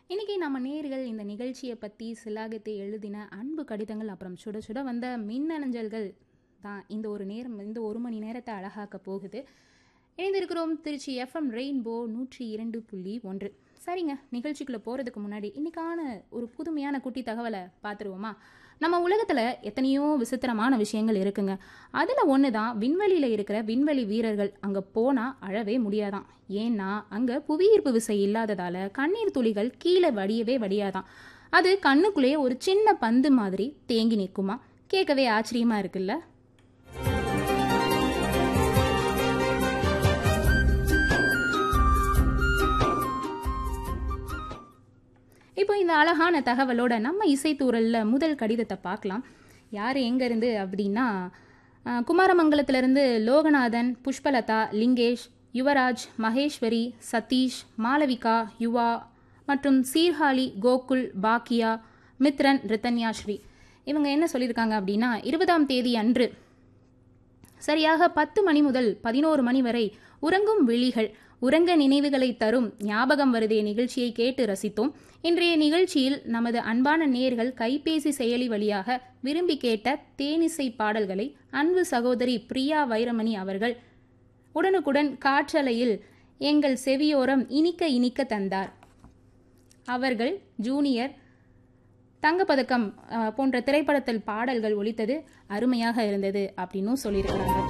இன்னைக்கு நம்ம நேர்கள் இந்த நிகழ்ச்சியை பற்றி சிலாகித்து எழுதின அன்பு கடிதங்கள் அப்புறம் சுட சுட வந்த மின்னஞ்சல்கள் தான் இந்த ஒரு நேரம் இந்த ஒரு மணி நேரத்தை அழகாக்க போகுது இணைந்திருக்கிறோம் திருச்சி எஃப்எம் ரெயின்போ நூற்றி இரண்டு புள்ளி ஒன்று சரிங்க நிகழ்ச்சிக்குள்ளே போகிறதுக்கு முன்னாடி இன்னைக்கான ஒரு புதுமையான குட்டி தகவலை பார்த்துருவோமா நம்ம உலகத்தில் எத்தனையோ விசித்திரமான விஷயங்கள் இருக்குங்க அதில் ஒன்று தான் விண்வெளியில் இருக்கிற விண்வெளி வீரர்கள் அங்கே போனால் அழவே முடியாதான் ஏன்னா அங்கே புவியீர்ப்பு விசை இல்லாததால் கண்ணீர் துளிகள் கீழே வடியவே வடியாதான் அது கண்ணுக்குள்ளேயே ஒரு சின்ன பந்து மாதிரி தேங்கி நிற்குமா கேட்கவே ஆச்சரியமா இருக்குல்ல இப்போ இந்த அழகான தகவலோட நம்ம இசைத்தூரலில் முதல் கடிதத்தை பார்க்கலாம் யார் எங்கேருந்து அப்படின்னா அஹ், குமாரமங்கலத்திலிருந்து லோகநாதன் புஷ்பலதா லிங்கேஷ் யுவராஜ் மகேஸ்வரி சதீஷ் மாளவிகா யுவா மற்றும் சீர்காழி கோகுல் பாக்கியா மித்ரன் ரித்தன்யாஸ்ரீ இவங்க என்ன சொல்லியிருக்காங்க அப்படின்னா இருபதாம் தேதி அன்று சரியாக பத்து மணி முதல் பதினோரு மணி வரை உறங்கும் விழிகள் உறங்க நினைவுகளை தரும் ஞாபகம் வருதே நிகழ்ச்சியை கேட்டு ரசித்தோம் இன்றைய நிகழ்ச்சியில் நமது அன்பான நேர்கள் கைபேசி செயலி வழியாக விரும்பி கேட்ட தேனிசை பாடல்களை அன்பு சகோதரி பிரியா வைரமணி அவர்கள் உடனுக்குடன் காற்றலையில் எங்கள் செவியோரம் இனிக்க இனிக்க தந்தார் அவர்கள் ஜூனியர் தங்கப்பதக்கம் அஹ், போன்ற திரைப்படத்தில் பாடல்கள் ஒலித்தது அருமையாக இருந்தது அப்படின்னும் சொல்லியிருக்கிறாங்க